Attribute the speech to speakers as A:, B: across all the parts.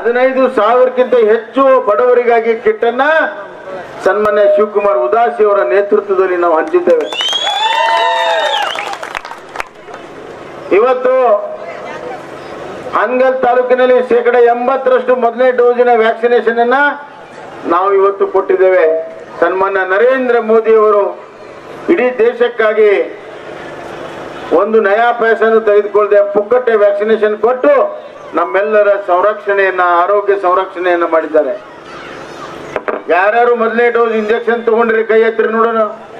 A: ಹದಿನೈದು ಸಾವಿರಕ್ಕಿಂತ ಹೆಚ್ಚು ಬಡವರಿಗಾಗಿ ಕಿಟ್ಟನ್ನ ಸನ್ಮಾನ್ಯ ಶಿವಕುಮಾರ್ ಉದಾಸಿ ಅವರ ನೇತೃತ್ವದಲ್ಲಿ ನಾವು ಹಂಚಿದ್ದೇವೆ ಇವತ್ತು ಹನ್ಗಲ್ ತಾಲೂಕಿನಲ್ಲಿ ಶೇಕಡ ಎಂಬತ್ತರಷ್ಟು ಮೊದಲನೇ ಡೋಸಿನ ವ್ಯಾಕ್ಸಿನೇಷನ್ ಅನ್ನ ನಾವು ಇವತ್ತು ಕೊಟ್ಟಿದ್ದೇವೆ ಸನ್ಮಾನ್ಯ ನರೇಂದ್ರ ಮೋದಿ ಅವರು ಇಡೀ ದೇಶಕ್ಕಾಗಿ ಒಂದು ನಯಾ ಪೈಸನ್ನು ತೆಗೆದುಕೊಳ್ಳದೆ ಪುಕ್ಕಟ್ಟೆ ವ್ಯಾಕ್ಸಿನೇಷನ್ ಕೊಟ್ಟು ನಮ್ಮೆಲ್ಲರ ಸಂರಕ್ಷಣೆಯನ್ನ ಆರೋಗ್ಯ ಸಂರಕ್ಷಣೆಯನ್ನ ಮಾಡಿದ್ದಾರೆ ಯಾರ್ಯಾರು ಮೊದಲನೇ ಡೋಸ್ ಇಂಜೆಕ್ಷನ್ ತಗೊಂಡ್ರಿ ಕೈ ಎತ್ತಿರಿ ನೋಡೋಣ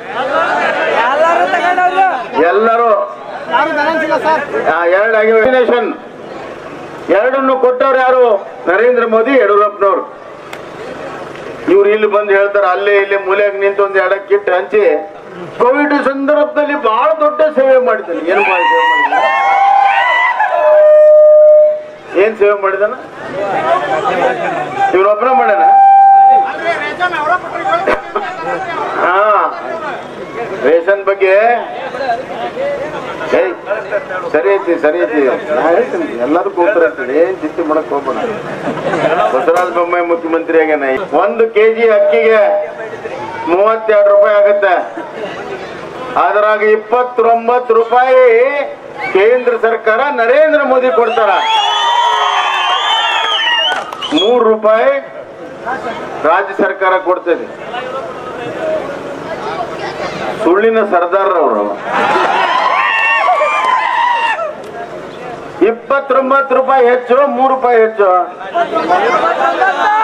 A: ಎಲ್ಲರೂ ಆ, ಎರಡು ಆಗಿವೆ ವ್ಯಾಕ್ಸಿನೇಷನ್ ಎರಡನ್ನು ಕೊಟ್ಟವ್ರು ಯಾರು ನರೇಂದ್ರ ಮೋದಿ ಯಡಿಯೂರಪ್ಪನವ್ರು ಇವ್ರು ಇಲ್ಲಿ ಬಂದು ಹೇಳ್ತಾರೆ ಅಲ್ಲೇ ಇಲ್ಲಿ ಮೂಲೆಯಾಗ ನಿಂತು ಒಂದು ಎರಡ ಕಿಟ್ ಹಂಚಿ ಕೋವಿಡ್ ಸಂದರ್ಭದಲ್ಲಿ ಬಹಳ ದೊಡ್ಡ ಸೇವೆ ಮಾಡಿದ್ದಾನೆ ಏನು ಮಾಡಿ ಸೇವೆ ಮಾಡಿದ ಏನ್ ಸೇವೆ ಮಾಡಿದಾನ ಇವ್ರೊಬ್ಬನ ಮಾಡ್ಯಾನ ಹಾ ರೇಷನ್ ಬಗ್ಗೆ ಏಯ್, ಸರಿ ಐತಿ ಸರಿ ಐತಿ ನಾ ಹೇಳ್ತೀನಿ ಎಲ್ಲದಕ್ಕೂ ಉತ್ತರ ಐತಿ ಏನ್ ಚಿಂತೆ ಮಾಡಕ್ ಹೋಗ್ಬೇಡ ಬಸವರಾಜ ಬೊಮ್ಮಾಯಿ ಮುಖ್ಯಮಂತ್ರಿ ಆಗ್ಯಾನ ಒಂದು ಕೆಜಿ ಅಕ್ಕಿಗೆ ಮೂವತ್ತೆರಡು ರೂಪಾಯಿ ಆಗುತ್ತೆ ಅದರಾಗ ಇಪ್ಪತ್ತೊಂಬತ್ತು ರೂಪಾಯಿ ಕೇಂದ್ರ ಸರ್ಕಾರ ನರೇಂದ್ರ ಮೋದಿ ಕೊಡ್ತಾರ ಮೂರು ರೂಪಾಯಿ ರಾಜ್ಯ ಸರ್ಕಾರ ಕೊಡ್ತದೆ ಸುಳ್ಳಿನ ಸರ್ದಾರರವರು ಇಪ್ಪತ್ತೊಂಬತ್ತು ರೂಪಾಯಿ ಹೆಚ್ಚು ಮೂರು ರೂಪಾಯಿ ಹೆಚ್ಚು